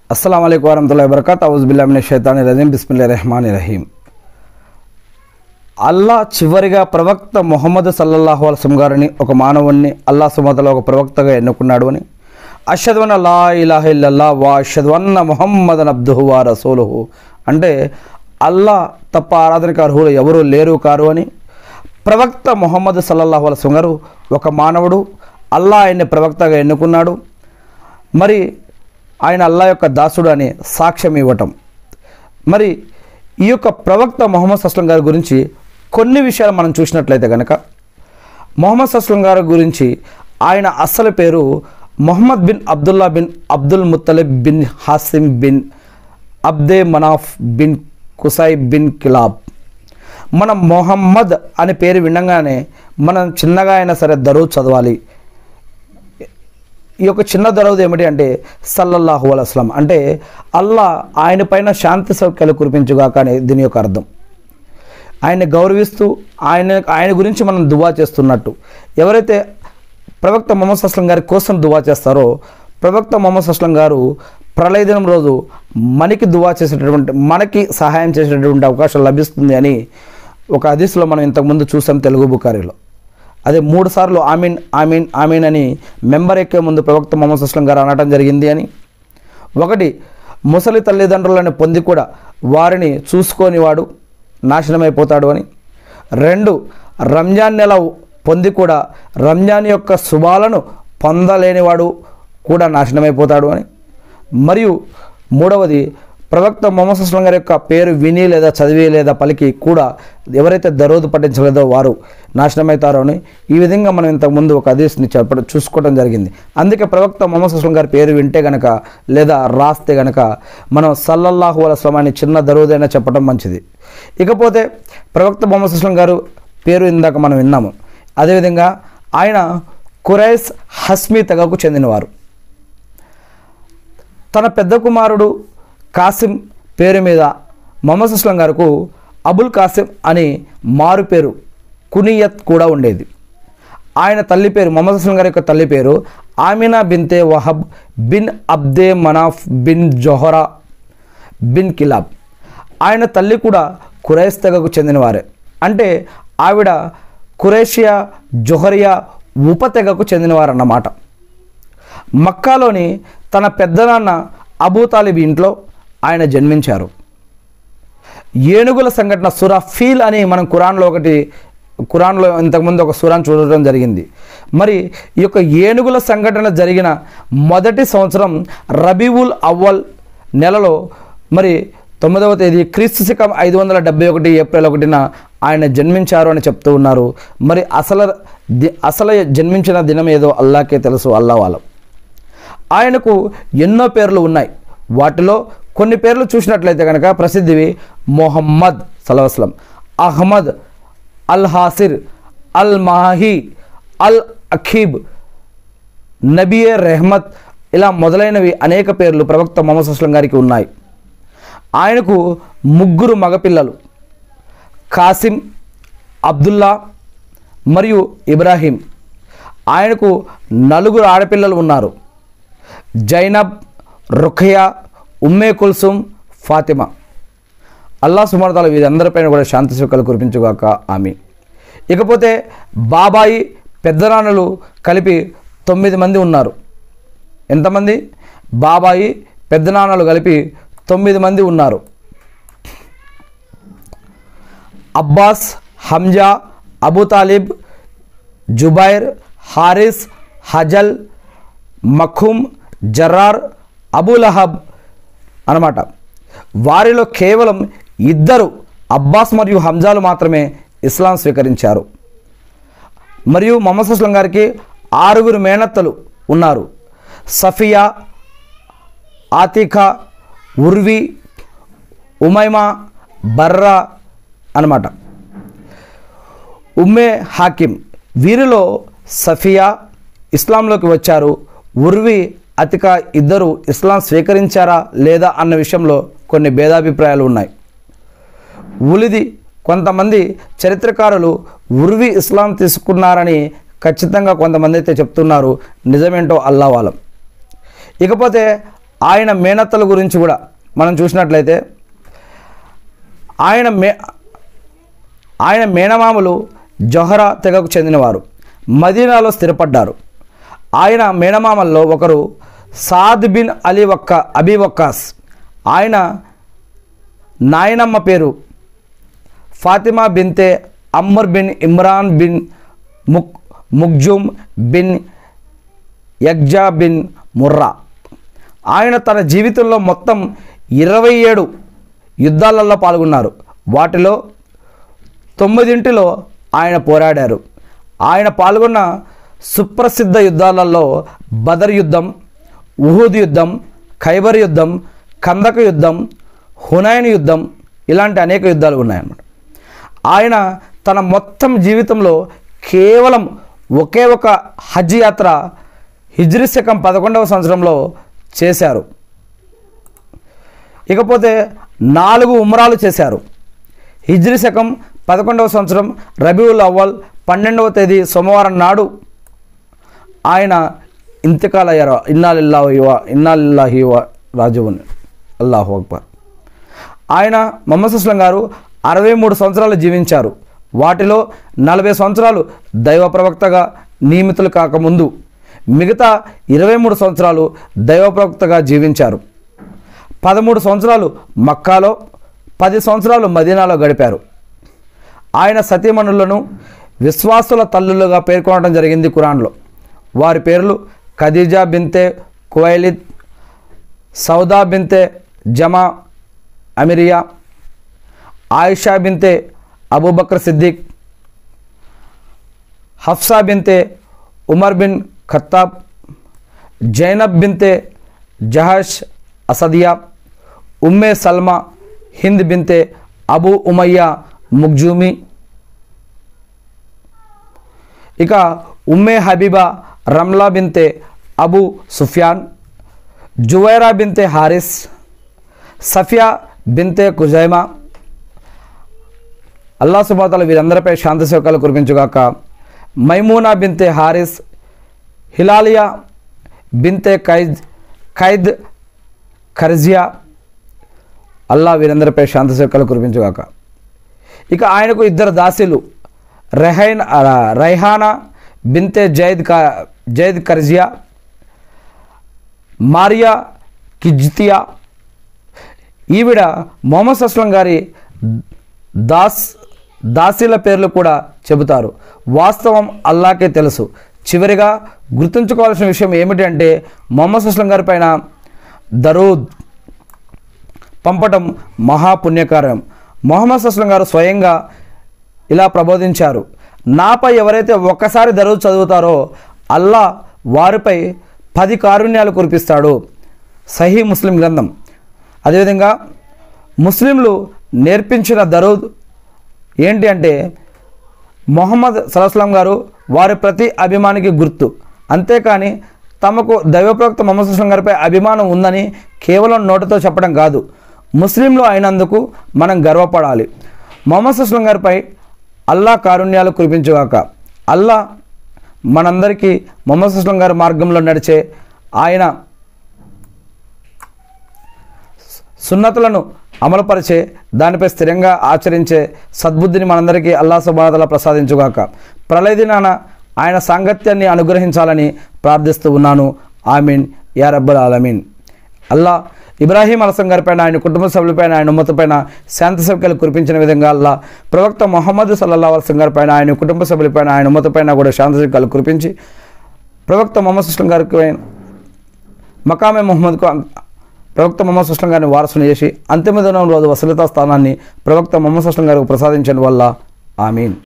అస్సలం అయికు వరహతుల్లా వబర్కత్ అవుజుబిల్లామిన షైతాని రజీం బిస్మిల్లా రెహమాన్ రహీం అల్లా చివరిగా ప్రవక్త మొహమ్మద్ సల్లల్లాహు అల్సం గారిని ఒక మానవుణ్ణి అల్లా సుమతలో ఒక ప్రవక్తగా ఎన్నుకున్నాడు అని అషద్వన్న లా ఇలాహ ఇల్లల్లా వా అషద్వన్న మొహమ్మద్ అబ్దుహు వా రసూలుహు అంటే అల్లా తప్ప ఆరాధనకు అర్హులు ఎవరూ లేరు కారు అని ప్రవక్త మొహమ్మద్ సల్లల్లాహు అల్సం గారు ఒక మానవుడు అల్లా ఆయన్ని ప్రవక్తగా ఎన్నుకున్నాడు మరి ఆయన అల్లా యొక్క దాసుడు అని సాక్ష్యం ఇవ్వటం మరి ఈ యొక్క ప్రవక్త మొహమ్మద్ సస్లం గారి గురించి కొన్ని విషయాలు మనం చూసినట్లయితే కనుక మొహమ్మద్ సస్లం గారి గురించి ఆయన అసలు పేరు Muhammad bin Abdullah bin Abdul Muttalib bin Hashim bin Abd Manaf bin Qusai bin Kilab మనం మొహమ్మద్ అనే పేరు వినగానే మనం చిన్నగా అయినా సరే దరువు చదవాలి ఈ యొక్క చిన్న దరవుది ఏమిటి అంటే సల్లల్లాహు అలస్లం అంటే అల్లా ఆయన పైన శాంతి సౌఖ్యాలు కురిపించుగాక అని దీని యొక్క అర్థం ఆయన్ని గౌరవిస్తూ ఆయన ఆయన గురించి మనం దువా చేస్తున్నట్టు ఎవరైతే ప్రవక్త మొహమ్మద్ అస్లం గారి కోసం దువా చేస్తారో ప్రవక్త మొహమ్మద్ అస్లం గారు ప్రళయ దినం రోజు మనకి దువా చేసేటటువంటి మనకి సహాయం చేసేటటువంటి అవకాశం లభిస్తుంది అని ఒక హదీస్లో మనం ఇంతకుముందు చూసాం తెలుగు బుకారీలో అదే మూడు సార్లు ఆమీన్ ఆమీన్ ఆమీన్ అని మెంబర్ ఎక్కే ముందు ప్రవక్త మొహమ్మద్ అస్లం గారు అనడం జరిగింది అని ఒకటి ముసలి తల్లిదండ్రులను పొంది కూడా వారిని చూసుకొని వాడు నాశనమైపోతాడు అని రెండు రంజాన్ నెల పొంది కూడా రంజాన్ యొక్క శుభాలను పొందలేనివాడు కూడా నాశనమైపోతాడు అని మరియు మూడవది ప్రవక్త మొహమ్మద్ అస్లం గారి యొక్క పేరు విని లేదా చదివి లేదా పలికి కూడా ఎవరైతే దరోదు పట్టించలేదో వారు నాశనమవుతారో అని ఈ విధంగా మనం ఇంతకుముందు ఒక హదీస్ని చెప్పడం చూసుకోవడం జరిగింది అందుకే ప్రవక్త మొహమ్మద్ అస్లం గారి పేరు వింటే గనక లేదా రాస్తే గనక మనం సల్లల్లాహు అలస్లం అని చిన్న దరోదైనా చెప్పడం మంచిది ఇకపోతే ప్రవక్త మొహమ్మద్ అస్లం గారు పేరు ఇందాక మనం విన్నాము అదేవిధంగా ఆయన కురైస్ హస్మీ తెగకు చెందినవారు తన పెద్ద కుమారుడు కాసిం పేరు మీద మొహమ్మద్ అస్లం గారికి అబుల్ కాసిం అని మారు పేరు కునియత్ కూడా ఉండేది ఆయన తల్లి పేరు మొహమ్మద్ అస్లం గారి యొక్క తల్లి పేరు Amina bint Wahb bin Abd Manaf bin Zuhra bin Kilab ఆయన తల్లి కూడా కురైస్ తెగకు చెందినవారే అంటే ఆవిడ కురేషియా జొహరియా ఉపతెగకు చెందినవారన్నమాట మక్కాలోని తన పెద్దనాన్న అబూ తాలిబ్ ఇంట్లో ఆయన జన్మించారు ఏనుగుల సంఘటన సురా ఫీల్ అని మనం కురాన్లో ఒకటి కురాన్లో ఇంతకుముందు ఒక సురాన్ చూడటం జరిగింది మరి ఈ యొక్క ఏనుగుల సంఘటన జరిగిన మొదటి సంవత్సరం రబీవుల్ అవ్వల్ నెలలో మరి తొమ్మిదవ తేదీ క్రీస్తు శకం ఐదు వందల డెబ్బై ఒకటి ఏప్రిల్ ఒకటిన ఆయన జన్మించారు అని చెప్తూ ఉన్నారు మరి అసలు ది అసలు జన్మించిన దినం ఏదో అల్లాకే తెలుసు అల్లా వాళ్ళం ఆయనకు ఎన్నో పేర్లు ఉన్నాయి వాటిలో కొన్ని పేర్లు చూసినట్లయితే కనుక ప్రసిద్ధివి మొహమ్మద్ సలవస్లం అహ్మద్ అల్ హాసిర్ అల్ మాహి అల్ అఖీబ్ నబియే రెహమత్ ఇలా మొదలైనవి అనేక పేర్లు ప్రవక్త మొహమ్మద్ అస్లం గారికి ఉన్నాయి ఆయనకు ముగ్గురు మగపిల్లలు కాసిం అబ్దుల్లా మరియు ఇబ్రాహీం ఆయనకు నలుగురు ఆడపిల్లలు ఉన్నారు జైనబ్ రుఖయా ఉమ్మే కుల్సుమ్ ఫాతిమా అల్లా సుమర్తాలు వీరందరిపైన కూడా శాంతి సుఖాలు కురిపించుగాక ఆమె ఇకపోతే బాబాయి పెద్దనాన్నలు కలిపి తొమ్మిది మంది ఉన్నారు ఎంతమంది బాబాయి పెద్దనాన్నలు కలిపి తొమ్మిది మంది ఉన్నారు Abbas Hamza Abu Talib Zubair Harith Hajl Muqawwim Zarrar Abu Lahab అనమాట వారిలో కేవలం ఇద్దరు అబ్బాస్ మరియు హంజాలు మాత్రమే ఇస్లాం స్వీకరించారు మరియు మొహమ్మద్ అస్లం గారికి ఆరుగురు మేనత్తలు ఉన్నారు సఫియా ఆతికా ఉర్వి ఉమైమా బర్రా అనమాట ఉమ్మే హాకిం వీరిలో సఫియా ఇస్లాంలోకి వచ్చారు ఉర్వి అతిక ఇద్దరు ఇస్లాం స్వీకరించారా లేదా అన్న విషయంలో కొన్ని భేదాభిప్రాయాలు ఉన్నాయి ఉలిది కొంతమంది చరిత్రకారులు ఉర్వి ఇస్లాం తీసుకున్నారని ఖచ్చితంగా కొంతమంది అయితే చెప్తున్నారు నిజమేంటో అల్లా వాళ్ళం ఇకపోతే ఆయన మేనత్తల గురించి కూడా మనం చూసినట్లయితే ఆయన మే ఆయన మేనమామలు జొహరా తెగకు చెందినవారు మదీనాలో స్థిరపడ్డారు ఆయన మేనమామల్లో ఒకరు సాద్ బిన్ అలీ వక్క అబీ వక్కాస్ ఆయన నాయనమ్మ పేరు Fatima bint Amr bin Imran bin ముక్ Makhzum bin Yaqaza bin Murrah ఆయన తన జీవితంలో మొత్తం ఇరవై ఏడు యుద్ధాలలో పాల్గొన్నారు వాటిలో తొమ్మిదింటిలో ఆయన పోరాడారు ఆయన పాల్గొన్న సుప్రసిద్ధ యుద్ధాలలో బదర్ యుద్ధం ఉహూద్ యుద్ధం ఖైబర్ యుద్ధం కందక యుద్ధం హునైన్ యుద్ధం ఇలాంటి అనేక యుద్ధాలు ఉన్నాయన్నమాట ఆయన తన మొత్తం జీవితంలో కేవలం ఒకే ఒక హజ్ యాత్ర హిజ్రీ శకం పదకొండవ సంవత్సరంలో చేశారు ఇకపోతే నాలుగు ఉమ్రాలు చేశారు హిజ్రీ శకం పదకొండవ సంవత్సరం రబీవుల్ అవ్వల్ పన్నెండవ తేదీ సోమవారం నాడు ఆయన ఇంతకాల అయ్యారు ఇన్నాలిల్లాహి వా ఇన్నాలిల్లాహి వా రాజువున్ అల్లాహు అక్బర్ ఆయన మొహమ్మద్ సుస్లం గారు అరవై మూడు సంవత్సరాలు జీవించారు వాటిలో నలభై సంవత్సరాలు దైవ ప్రవక్తగా నియమితులు కాకముందు మిగతా ఇరవై మూడు సంవత్సరాలు దైవ ప్రవక్తగా జీవించారు పదమూడు సంవత్సరాలు మక్కాలో పది సంవత్సరాలు మదీనాలో గడిపారు ఆయన సతీమణులను విశ్వాసుల తల్లులుగా పేర్కొనడం జరిగింది ఖురాన్లో వారి పేర్లు Khadija బింతే కువైలిద్ Sawda bint Zama Amiriyya Aisha bint Abu Bakr Siddiq Hafsa bint Umar bin Khattab Zainab bint Jahsh Asadiya Umm Salama Hind bint Abu Umayya Makhzumi ఇక Umm Habiba Ramla bint Abu Sufyan Juwayriya bint Harith Safiya bint Khuzaima Allah సుబాతలు వీరందరిపై శాంతి శోకాలు కురిపించుగాక మైమూనా బింతే Harris హిలాలియా బింతే ఖైద్ ఖైద్ ఖర్జియా అల్లా వీరందరిపై శాంతి శోకాలు కురిపించుగాక ఇక ఆయనకు ఇద్దరు దాసీలు రెహైన్ ఆ, రైహానా బింతే జైద్ కా జైద్ కర్జియా మారియా కిజ్తియా ఈవిడ మొహమ్మద్ అస్లం గారి దాస్ దాసీల పేర్లు కూడా చెబుతారు వాస్తవం అల్లాకే తెలుసు చివరిగా గుర్తుంచుకోవాల్సిన విషయం ఏమిటంటే మొహమ్మద్ అస్లం గారి పైన దరూద్ పంపటం మహాపుణ్యకార్యం మొహమ్మద్ అస్లం గారు స్వయంగా ఇలా ప్రబోధించారు నాపై ఎవరైతే ఒక్కసారి దరూద్ చదువుతారో అల్లా వారిపై పది కారుణ్యాలు కురిపిస్తాడు సహీ ముస్లిం గ్రంథం అదేవిధంగా ముస్లింలు నేర్పించిన దరూద్ ఏంటి అంటే మొహమ్మద్ సలహస్లాం గారు వారి ప్రతి అభిమానికి గుర్తు అంతేకాని తమకు దైవప్రవక్త మొహమ్మద్ సుస్లాం గారిపై అభిమానం ఉందని కేవలం నోటితో చెప్పడం కాదు ముస్లింలు అయినందుకు మనం గర్వపడాలి మొహమ్మద్ సుస్లాం గారిపై అల్లా కారుణ్యాలు కురిపించుగాక అల్లా మనందరికీ మొహమ్మద్ సుస్లాం గారి మార్గంలో నడిచే ఆయన సున్నతులను అమలుపరిచే దానిపై స్థిరంగా ఆచరించే సద్బుద్ధిని మనందరికీ అల్లా సుబాదల ప్రసాదించుగాక ప్రళయ దినాన ఆయన సాంగత్యాన్ని అనుగ్రహించాలని ప్రార్థిస్తూ ఉన్నాను ఆమీన్ యా రబ్బుల్ ఆలమీన్ అల్లా ఇబ్రాహీం అలసం గారిపైన ఆయన కుటుంబ సభ్యులపైన ఆయన ఉమ్మతపైన శాంతి సౌఖ్యాలు కురిపించిన విధంగా అల్లా ప్రవక్త మొహమ్మద్ సల్లల్లా అలసం గారిపైన ఆయన కుటుంబ సభ్యులపైన ఆయన ఉమ్మతపైన కూడా శాంతి సౌఖ్యాలు కురిపించి ప్రవక్త మొహమ్మద్ సుస్లం గారికి మకామే మొహమ్మద్కు ప్రవక్త మొహమ్మద్ సుస్లం గారిని వారసుని చేసి అంతిమ దినం రోజు వసలితా స్థానాన్ని ప్రవక్త మొహమ్మద్ సుస్లం గారికి ప్రసాదించడం వల్ల ఆమీన్